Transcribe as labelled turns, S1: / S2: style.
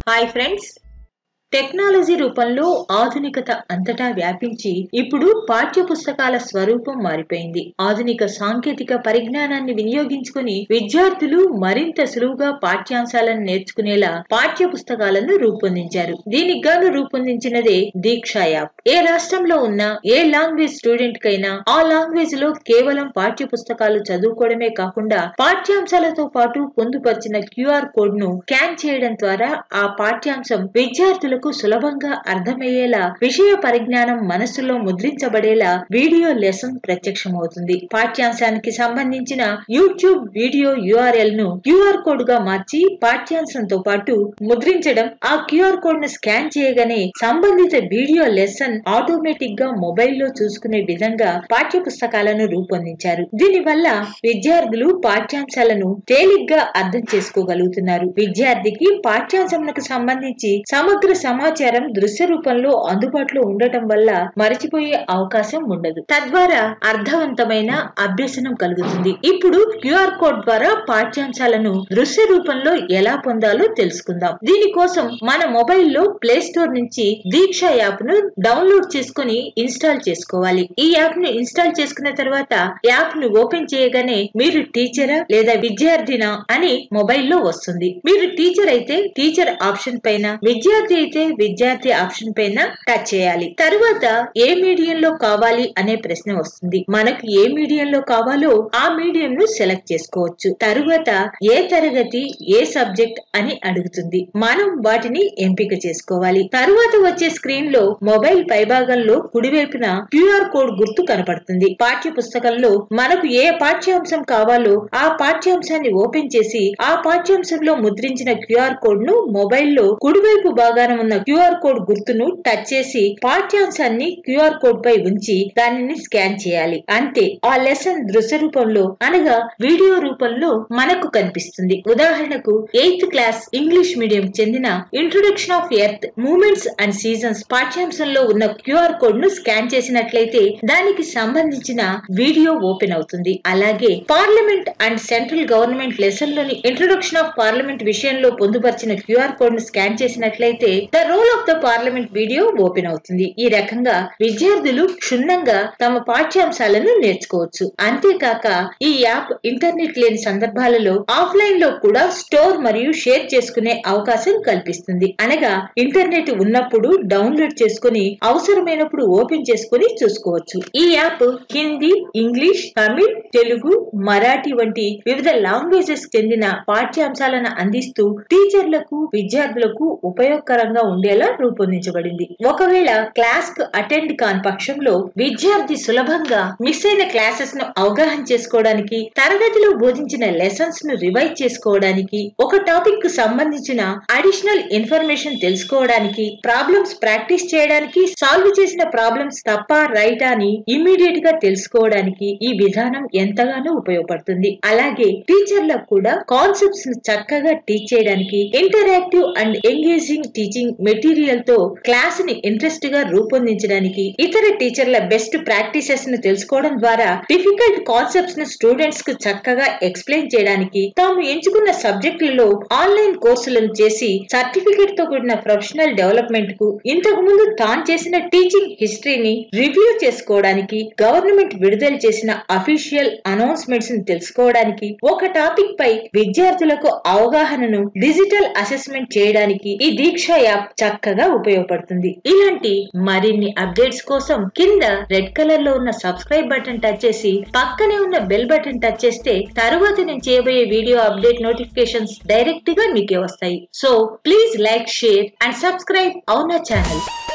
S1: hi friends technology రూపంలో ఆధునికత అంతటా వ్యాపించి ఇప్పుడు పాఠ్య పుస్తకాల స్వరూపం మారిపోయింది ఆధునిక సాంకేతిక పరిజ్ఞానాన్ని వినియోగించుకుని విద్యార్థులు మరింత సులువుగా పాఠ్యాంశాలను నేర్చుకునేలా పాఠ్య పుస్తకాలను రూపొందించారు దీనికి గాను రూపొందించినదే దీక్ష యాప్ ఏ రాష్ట్రంలో ఉన్న ఏ లాంగ్వేజ్ స్టూడెంట్ కైనా ఆ లాంగ్వేజ్ లో కేవలం పాఠ్య పుస్తకాలు చదువుకోవడమే కాకుండా పాఠ్యాంశాలతో పాటు పొందుపరిచిన క్యూఆర్ కోడ్ ను స్కాన్ చేయడం ద్వారా ఆ పాఠ్యాంశం విద్యార్థులకు సులభంగా అర్థమయ్యేలా విషయ పరిజ్ఞానం మనస్సులో ముద్రించబడేలా వీడియో లెసన్ ప్రత్యక్షమవుతుంది పాఠ్యాంశానికి సంబంధించిన యూట్యూబ్ వీడియో యూఆర్ఎల్ ను క్యూఆర్ కోడ్ గా మార్చి పాఠ్యాంశంతో పాటు ముద్రించడం ఆ క్యూఆర్ కోడ్ ను స్కాన్ చేయగానే సంబంధిత వీడియో లెసన్ ఆటోమేటిక్ గా మొబైల్ లో చూసుకునే విధంగా పాఠ్య పుస్తకాలను రూపొందించారు దీనివల్ల విద్యార్థులు పాఠ్యాంశాలను తేలిగ్గా అర్థం చేసుకోగలుగుతున్నారు విద్యార్థికి పాఠ్యాంశమునకు సంబంధించి సమగ్ర సమాచారం దృశ్య రూపంలో అందుబాటులో ఉండటం వల్ల మరచిపోయే అవకాశం ఉండదు తద్వారా అర్థవంతమైన అభ్యసనం కలుగుతుంది ఇప్పుడు క్యూఆర్ కోడ్ ద్వారా పాఠ్యాంశాలను దృశ్య రూపంలో ఎలా పొందాలో తెలుసుకుందాం దీనికోసం మన మొబైల్లో ప్లే స్టోర్ నుంచి దీక్ష యాప్ ను డౌన్లోడ్ చేసుకుని ఇన్స్టాల్ చేసుకోవాలి ఈ యాప్ ను ఇన్స్టాల్ చేసుకున్న తర్వాత యాప్ ను ఓపెన్ చేయగానే మీరు టీచరా లేదా విద్యార్థినా అని మొబైల్లో వస్తుంది మీరు టీచర్ అయితే టీచర్ ఆప్షన్ పైన విద్యార్థి అయితే విద్యార్థి ఆప్షన్ పైన టచ్ చేయాలి తరువాత ఏ మీడియం లో కావాలి అనే ప్రశ్న వస్తుంది మనకు ఏ మీడియం లో కావాలో ఆ మీడియం ను సెలెక్ట్ చేసుకోవచ్చు తరువాత ఏ తరగతి ఏ సబ్జెక్ట్ అని అడుగుతుంది మనం వాటిని ఎంపిక చేసుకోవాలి తరువాత వచ్చే స్క్రీన్ లో మొబైల్ పైభాగంలో కుడివైపున క్యూఆర్ కోడ్ గుర్తు కనపడుతుంది పాఠ్య పుస్తకంలో మనకు ఏ పాఠ్యాంశం కావాలో ఆ పాఠ్యాంశాన్ని ఓపెన్ చేసి ఆ పాఠ్యాంశంలో ముద్రించిన క్యూఆర్ కోడ్ ను మొబైల్లో కుడివైపు భాగాన ఉన్న క్యూఆర్ కోడ్ గుర్తును టచ్ చేసి పాఠ్యాంశాన్ని క్యూఆర్ కోడ్ పై ఉంచి దానిని స్కాన్ చేయాలి అంతే ఆ లెసన్ దృశ్య రూపంలో అనగా వీడియో రూపంలో మనకు కనిపిస్తుంది ఉదాహరణకు ఎయిత్ క్లాస్ ఇంగ్లీష్ మీడియం చెందిన introduction of earth movements and seasons పాఠ్యాంశంలో ఉన్న క్యూఆర్ కోడ్ ను స్కాన్ చేసినట్లయితే దానికి సంబంధించిన వీడియో ఓపెన్ అవుతుంది అలాగే parliament and central government lesson లోని ఇంట్రొడక్షన్ ఆఫ్ పార్లమెంట్ విషయంలో పొందుపరిచిన క్యూఆర్ కోడ్ ను స్కాన్ చేసినట్లయితే the role of the parliament video open అవుతుంది ఈ రకంగా విద్యార్థులు క్షుణ్ణంగా తమ పాఠ్యాంశాలను నేర్చుకోవచ్చు అంతేకాక ఈ యాప్ ఇంటర్నెట్ లేని సందర్భాలలో ఆఫ్లైన్ లో కూడా స్టోర్ మరియు షేర్ చేసుకునే అవకాశం కల్పిస్తుంది అనగా ఇంటర్నెట్ ఉన్నప్పుడు డౌన్లోడ్ చేసుకుని అవసరమైనప్పుడు ఓపెన్ చేసుకుని చూసుకోవచ్చు ఈ యాప్ హిందీ ఇంగ్లీష్ తమిళ్ తెలుగు మరాఠీ వంటి వివిధ లాంగ్వేజెస్ చెందిన పాఠ్యాంశాలను అందిస్తూ టీచర్లకు విద్యార్థులకు ఉపయోగకరంగా ఉండేలా రూపొందించబడింది ఒకవేళ క్లాస్ కు అటెండ్ కాని పక్షంలో విద్యార్థి సులభంగా మిస్ అయిన క్లాసెస్ ను అవగాహన చేసుకోవడానికి తరగతిలో బోధించిన లెసన్స్ ను రివైజ్ చేసుకోవడానికి ఒక టాపిక్ కు సంబంధించిన అడిషనల్ ఇన్ఫర్మేషన్ తెలుసుకోవడానికి ప్రాబ్లమ్స్ ప్రాక్టీస్ చేయడానికి సాల్వ్ చేసిన ప్రాబ్లమ్స్ తప్ప రైట్ అని ఇమ్మీడియట్ గా తెలుసుకోవడానికి ఈ విధానం ఎంతగానో ఉపయోగపడుతుంది అలాగే టీచర్లకు కూడా కాన్సెప్ట్స్ ను చక్కగా టీచ్ చేయడానికి interactive and engaging teaching material తో క్లాస్ ని ఇంట్రెస్ట్ గా రూపొందించడానికి ఇతర టీచర్ల బెస్ట్ ప్రాక్టీసెస్ ను తెలుసుకోవడం ద్వారా డిఫికల్ట్ కాన్సెప్ట్స్ ను స్టూడెంట్స్ కు చక్కగా ఎక్స్ప్లెయిన్ చేయడానికి తాము ఎంచుకున్న సబ్జెక్టులలో ఆన్లైన్ కోర్సులను చేసి సర్టిఫికేట్ తో కూడిన ప్రొఫెషనల్ డెవలప్మెంట్ కు ఇంతకు ముందు తాను చేసిన టీచింగ్ హిస్టరీని రివ్యూ చేసుకోవడానికి గవర్నమెంట్ విడుదల చేసిన అఫీషియల్ అనౌన్స్మెంట్స్ ని తెలుసుకోవడానికి ఒక టాపిక్ పై విద్యార్థులకు అవగాహనను డిజిటల్ అసెస్మెంట్ చేయడానికి ఈ దీక్ష యాప్ చక్కగా ఉపయోగపడుతుంది ఇలాంటి మరిన్ని అప్డేట్స్ కోసం కింద రెడ్ కలర్ లో ఉన్న సబ్స్క్రైబ్ బటన్ టచ్ చేసి పక్కనే ఉన్న బెల్ బటన్ టచ్ చేస్తే తరువాత నేను చేయబోయే వీడియో అప్డేట్ నోటిఫికేషన్స్ డైరెక్ట్ గా మీకే వస్తాయి so please like share and subscribe అవునా ఛానల్